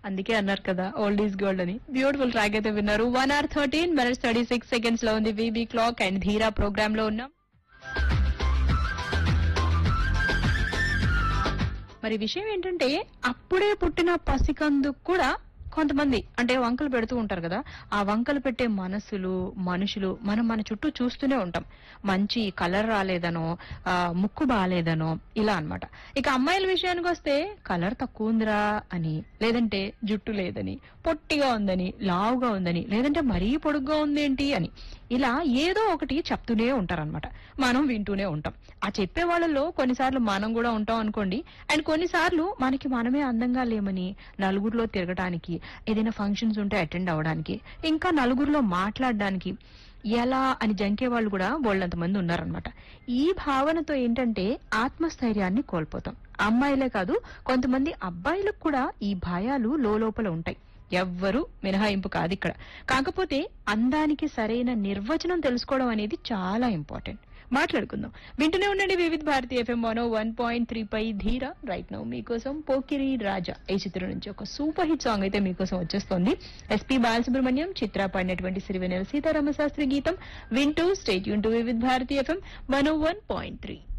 అందుకే అన్నారు కదా ఓల్డ్ ఈజ్ గోల్డ్ అని బ్యూటిఫుల్ ట్రాక్ అయితే విన్నారు one hour thirteen minutes thirty six seconds లో ఉంది VB clock and Dheera program లో ఉన్నాం మరి విషయం ఏంటంటే అప్పుడే పుట్టిన పసికందుకు కూడా కొంతమంది అంటే వంకలు పెడుతూ ఉంటారు కదా ఆ వంకలు పెట్టే మనసులు మనుషులు మనం మన చుట్టూ చూస్తూనే ఉంటాం మంచి కలర్ రాలేదనో ఆ, ముక్కు బాలేదనో ఇలా అన్నమాట ఇక అమ్మాయిల విషయానికి వస్తే కలర్ తక్కువ ఉందిరా అని లేదంటే జుట్టు లేదని పొట్టిగా ఉందని లావుగా ఉందని లేదంటే మరీ పొడుగ్గా ఉందేంటి అని ఇలా ఏదో ఒకటి చెప్తూనే ఉంటారన్నమాట మనం వింటూనే ఉంటాం ఆ చెప్పే వాళ్ళలో కొన్నిసార్లు మనం కూడా ఉంటాం అనుకోండి అండ్ కొన్నిసార్లు మనకి మనమే అందంగా లేమని నలుగురిలో తిరగడానికి ఏదైనా ఫంక్షన్స్ ఉంటే అటెండ్ అవ్వడానికి ఇంకా నలుగురిలో మాట్లాడడానికి ఎలా అని జంకే వాళ్ళు కూడా బోళ్ళంత మంది ఉన్నారనమాట ఈ భావనతో ఏంటంటే ఆత్మస్థైర్యాన్ని కోల్పోతాం అమ్మాయిలే కాదు కొంతమంది అబ్బాయిలకు కూడా ఈ భయాలు లోపల ఉంటాయి ఎవ్వరు మినహాయింపు కాదు ఇక్కడ కాకపోతే అందానికి సరైన నిర్వచనం తెలుసుకోవడం అనేది చాలా ఇంపార్టెంట్ మాట్లాడుకుందాం వింటూనే ఉండండి వివిధ భారతి ఎఫ్ఎం మోనో వన్ పాయింట్ త్రీ పై ధీర రైట్ నౌ మీకోసం పోకిరి రాజా ఈ చిత్రం నుంచి ఒక సూపర్ హిట్ సాంగ్ అయితే మీకోసం వచ్చేస్తోంది ఎస్పీ బాలసుబ్రహ్మణ్యం చిత్ర పాడినటువంటి సిరివెనెల సీతారామ శాస్త్రి గీతం వింటూ స్టేట్ యూన్ to Vividh Bharati FM one one point three